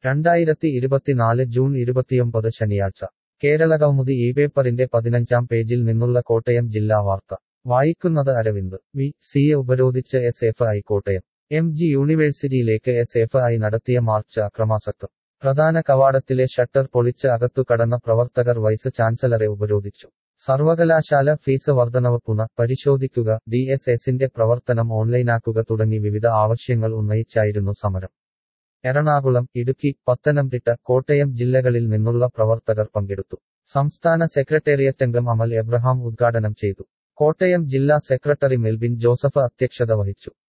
രണ്ടായിരത്തി ഇരുപത്തിനാല് ജൂൺ ഇരുപത്തിയൊമ്പത് ശനിയാഴ്ച കേരളകൗമുദി ഈ പേപ്പറിന്റെ പതിനഞ്ചാം പേജിൽ നിന്നുള്ള കോട്ടയം ജില്ലാ വാർത്ത വായിക്കുന്നത് അരവിന്ദ് വി സിയെ ഉപരോധിച്ച് S F I Kottayam M G യൂണിവേഴ്സിറ്റിയിലേക്ക് എസ് എഫ് ഐ നടത്തിയ മാർച്ച് അക്രമാസക്തം പ്രധാന കവാടത്തിലെ ഷട്ടർ പൊളിച്ച് അകത്തു കടന്ന പ്രവർത്തകർ വൈസ് ചാൻസലറെ ഉപരോധിച്ചു സർവകലാശാല ഫീസ് വർധനവ് പുന പരിശോധിക്കുക ഡി എസ് എസിന്റെ പ്രവർത്തനം ഓൺലൈനാക്കുക തുടങ്ങി വിവിധ ആവശ്യങ്ങൾ ഉന്നയിച്ചായിരുന്നു സമരം എറണാകുളം ഇടുക്കി പത്തനംതിട്ട കോട്ടയം ജില്ലകളിൽ നിന്നുള്ള പ്രവർത്തകർ പങ്കെടുത്തു സംസ്ഥാന സെക്രട്ടേറിയറ്റ് അംഗം അമൽ എബ്രഹാം ഉദ്ഘാടനം ചെയ്തു കോട്ടയം ജില്ലാ സെക്രട്ടറി മെൽബിൻ ജോസഫ് അധ്യക്ഷത വഹിച്ചു